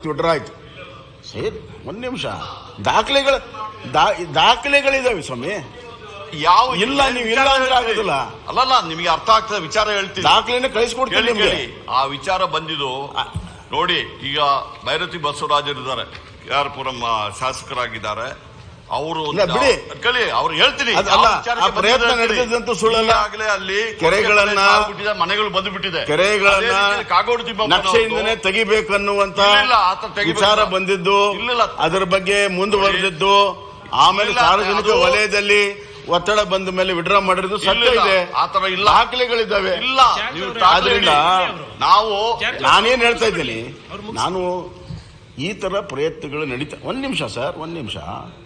Withdraw ಆಯ್ತು ಸರಿ ಒಂದ್ ನಿಮಿಷ ದಾಖಲೆಗಳ ದಾ- ದಾಖಲೆಗಳಿದಾವೆ ಸ್ವಾಮಿ ಯಾವ ಇಲ್ಲ, ನೀವು ಇಲ್ಲ ಅಂದ್ರೆ ಆಗೋದಿಲ್ಲ. ಅಲ್ಲಲ್ಲ ನಿಮಗೆ ಅರ್ಥ ಆಗ್ತದೆ ವಿಚಾರ ಹೇಳ್ತೀನಿ ದಾಖಲೆನ ಕಳಿಸ್ಕೊಡ್ತೀನಿ ಕೇಳಿ ನಿಮ್ಗೆ ಕೇಳಿ ಆ ವಿಚಾರ ಬಂದಿದ್ದು ನೋಡಿ ಈಗ ಭೈರತಿ ಬಸವರಾಜರಿದ್ದಾರೆ ಯಾರು ಪುರಂ ಶಾಸಕರಾಗಿದ್ದಾರೆ ಅವರು ಇಲ್ಲ, ಬಿಡಿ. ಕಲಿ ಅವ್ರು ಹೇಳ್ತೀನಿ ಅದು ಅಲ್ಲ, ಯಾವ ವಿಚಾರಕ್ಕೆ ಆ ಪ್ರಯತ್ನ ಬಂದಿದೆ ಹೇಳ್ತೀನಿ. ನಡೆದಿದ್ದಂತೂ ಸುಳ್ಳಲ್ಲ. ಈಗಾಗಲೇ ಅಲ್ಲಿ ಕೆರೆಗಳನ್ನ- ಆಗ್ಬಿಟ್ಟಿದೆ, ಮನೆಗಳು ಬಂದು ಬಿಟ್ಟಿದೆ ಕೆರೆಗಳನ್ನ ಕಾಗೋಡು ತಿಮ್ಮಪ್ಪನವ್ರದ್ದು ನಕ್ಷೆಯಿಂದನೇ ತೆಗಿಬೇಕನ್ನುವಂತ ಇಲ್ಲ, ಆತ ತೆಗಿಬೇಕು. ವಿಚಾರ ಬಂದಿದ್ದು ಇಲ್ಲ. ಅದರ ಬಗ್ಗೆ ಮುಂದುವರೆದಿದ್ದು ಆಮೇಲೆ ಇಲ್ಲ, ಸಾರ್ವಜನಿಕ ಅದು- ವಲಯದಲ್ಲಿ ಒತ್ತಡ ಬಂದ ಮೇಲೆ ವಿಡ್ರಾ ಮಾಡಿರೋದು ಸತ್ಯ ಇಲ್ಲ, ಇದೆ ಆ ತರ ಇಲ್ಲ. ದಾಖಲೆಗಳಿದ್ದಾವೆ ಇಲ್ಲ ನೀವು ಆದ್ರಿಂದ ನಾವು ನಾನೇನ್ ಹೇಳ್ತಾ ಇದ್ದೀನಿ ನಾನು ಈ ತರ ಪ್ರಯತ್ನಗಳು ನಡೀತಾ ಒಂದ್ ನಿಮಿಷ ಸರ್ ಒಂದ್ ನಿಮಿಷ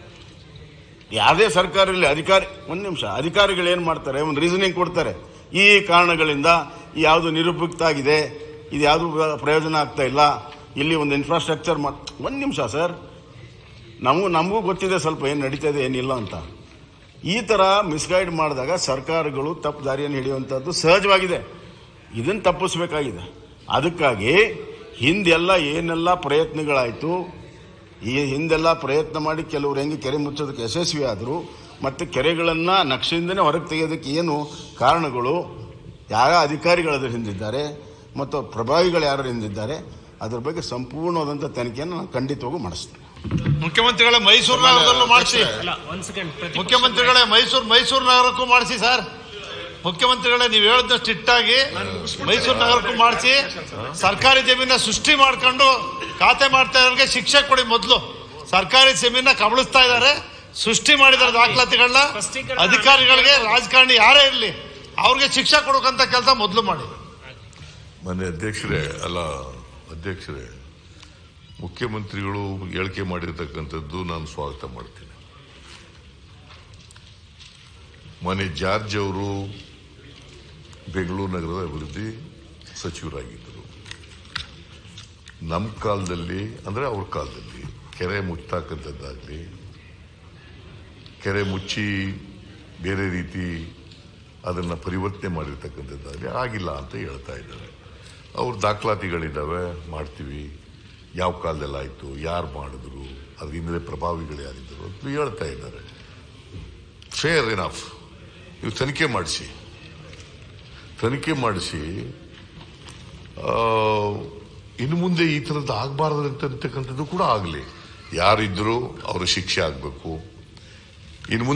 ಯಾವುದೇ ಸರ್ಕಾರ ಇರಲಿ ಅಧಿಕಾರಿ ಒಂದ್ ನಿಮಿಷ ಅಧಿಕಾರಿಗಳು ಏನ್ ಮಾಡ್ತಾರೆ ಒಂದು ರೀಸನಿಂಗ್ ಕೊಡ್ತಾರೆ ಈ ಕಾರಣಗಳಿಂದ ಯಾವುದು ನಿರುಪಯುಕ್ತ ಆಗಿದೆ ಇದು ಯಾವುದು ಪ್ರಯೋಜನ ಆಗ್ತಾ ಇಲ್ಲ ಇಲ್ಲಿ ಒಂದು ಇನ್ಫ್ರಾಸ್ಟ್ರಕ್ಚರ್ ಮಾ ಒಂದ್ ನಿಮಿಷ ಸರ್ ನಮಗೂ ನಮಗೂ ಗೊತ್ತಿದೆ ಸ್ವಲ್ಪ ಏನು ನಡೀತಾ ಇದೆ ಏನಿಲ್ಲ ಅಂತ ಈ ತರ ಮಿಸ್ಗೈಡ್ ಮಾಡಿದಾಗ ಸರ್ಕಾರಗಳು ತಪ್ಪು ದಾರಿಯನ್ನು ಹಿಡಿಯುವಂಥದ್ದು ಸಹಜವಾಗಿದೆ ಇದನ್ನು ತಪ್ಪಿಸ್ಬೇಕಾಗಿದೆ ಅದಕ್ಕಾಗಿ ಹಿಂದೆಲ್ಲ ಏನೆಲ್ಲ ಪ್ರಯತ್ನಗಳಾಯಿತು ಈ ಹಿಂದೆಲ್ಲ ಪ್ರಯತ್ನ ಮಾಡಿ ಕೆಲವರು ಹೆಂಗೆ ಕೆರೆ ಮುಚ್ಚೋದಕ್ಕೆ ಯಶಸ್ವಿ ಆದರು ಮತ್ತು ಕೆರೆಗಳನ್ನು ನಕ್ಷೆಯಿಂದನೇ ಹೊರಗೆ ತೆಗೆಯೋದಕ್ಕೆ ಏನು ಕಾರಣಗಳು ಯಾವ ಅಧಿಕಾರಿಗಳು ಅದರ ಹಿಂದಿದ್ದಾರೆ ಮತ್ತು ಪ್ರಭಾವಿಗಳು ಯಾರು ಹಿಂದಿದ್ದಾರೆ ಅದ್ರ ಬಗ್ಗೆ ಸಂಪೂರ್ಣವಾದಂಥ ತನಿಖೆಯನ್ನು ನಾನು ಖಂಡಿತವಾಗೂ ಮಾಡಿಸ್ತೀನಿ ಮುಖ್ಯಮಂತ್ರಿಗಳೇ ಮೈಸೂರು ನಗರದಲ್ಲೂ ಮಾಡಿಸಿ ಅಲ್ಲ ಒಂದ್ ಸೆಕೆಂಡ್ ಮುಖ್ಯಮಂತ್ರಿಗಳೇ ಮೈಸೂರು ಮೈಸೂರು ನಗರಕ್ಕೂ ಮಾಡಿಸಿ ಸರ್ ಮುಖ್ಯಮಂತ್ರಿಗಳೇ ನೀವು ಹೇಳಿದಷ್ಟು ಇಟ್ಟಾಗಿ ಮೈಸೂರು ನಗರಕ್ಕೂ ಮಾಡಿಸಿ ಸರ್ಕಾರಿ ಜಮೀನ ಸೃಷ್ಟಿ ಮಾಡ್ಕೊಂಡು ಖಾತೆ ಮಾಡ್ತಾ ಇರೋರಿಗೆ ಶಿಕ್ಷೆ ಕೊಡಿ ಮೊದಲು ಸರ್ಕಾರಿ ಜಮೀನ ಕಬಳಿಸ್ತಾ ಇದ್ದಾರೆ ಸೃಷ್ಟಿ ಮಾಡಿದ್ದಾರೆ ದಾಖಲಾತಿಗಳನ್ನ ಅಧಿಕಾರಿಗಳಿಗೆ ರಾಜಕಾರಣಿ ಯಾರೇ ಇರಲಿ ಅವ್ರಿಗೆ ಶಿಕ್ಷೆ ಕೊಡೋಕಂತ ಕೆಲಸ ಮೊದಲು ಮಾಡಿ ಮನೆ ಅಧ್ಯಕ್ಷರೇ ಅಲ್ಲ ಅಧ್ಯಕ್ಷರೇ ಮುಖ್ಯಮಂತ್ರಿಗಳು ಹೇಳಿಕೆ ಮಾಡಿರ್ತಕ್ಕಂಥದ್ದು ನಾನು ಸ್ವಾಗತ ಮಾಡ್ತೀನಿ ಮನೆ ಜಾರ್ಜ್ ಅವರು ಬೆಂಗಳೂರು ನಗರದ ಅಭಿವೃದ್ಧಿ ಸಚಿವರಾಗಿದ್ದರು ನಮ್ಮ ಕಾಲದಲ್ಲಿ ಅಂದ್ರೆ ಅವ್ರ ಕಾಲದಲ್ಲಿ ಕೆರೆ ಮುಚ್ತಕ್ಕಂಥದ್ದಾಗಲಿ ಕೆರೆ ಮುಚ್ಚಿ ಬೇರೆ ರೀತಿ ಅದನ್ನು ಪರಿವರ್ತನೆ ಮಾಡಿರ್ತಕ್ಕಂಥದ್ದಾಗಲಿ ಆಗಿಲ್ಲ ಅಂತ ಹೇಳ್ತಾ ಇದ್ದಾರೆ ಅವ್ರ ದಾಖಲಾತಿಗಳಿದ್ದಾವೆ ಮಾಡ್ತೀವಿ ಯಾವ ಕಾಲದಲ್ಲಿ ಆಯಿತು ಯಾರು ಮಾಡಿದ್ರು ಅದ್ರ ಹಿಂದೆ ಪ್ರಭಾವಿಗಳು ಯಾರಿದ್ದರು ಅಂತ ಹೇಳ್ತಾ ಇದ್ದಾರೆ ಫೇರ್ ಇನಫ್ ನೀವು ತನಿಖೆ ಮಾಡಿಸಿ ತನಿಖೆ ಮಾಡಿಸಿ ಇನ್ನು ಮುಂದೆ ಈ ಥರದ್ದು ಆಗಬಾರ್ದು ಅಂತಕ್ಕಂಥದ್ದು ಕೂಡ ಆಗಲಿ ಯಾರಿದ್ರು ಅವರ ಶಿಕ್ಷೆ ಆಗಬೇಕು ಇನ್ನು ಮುಂದೆ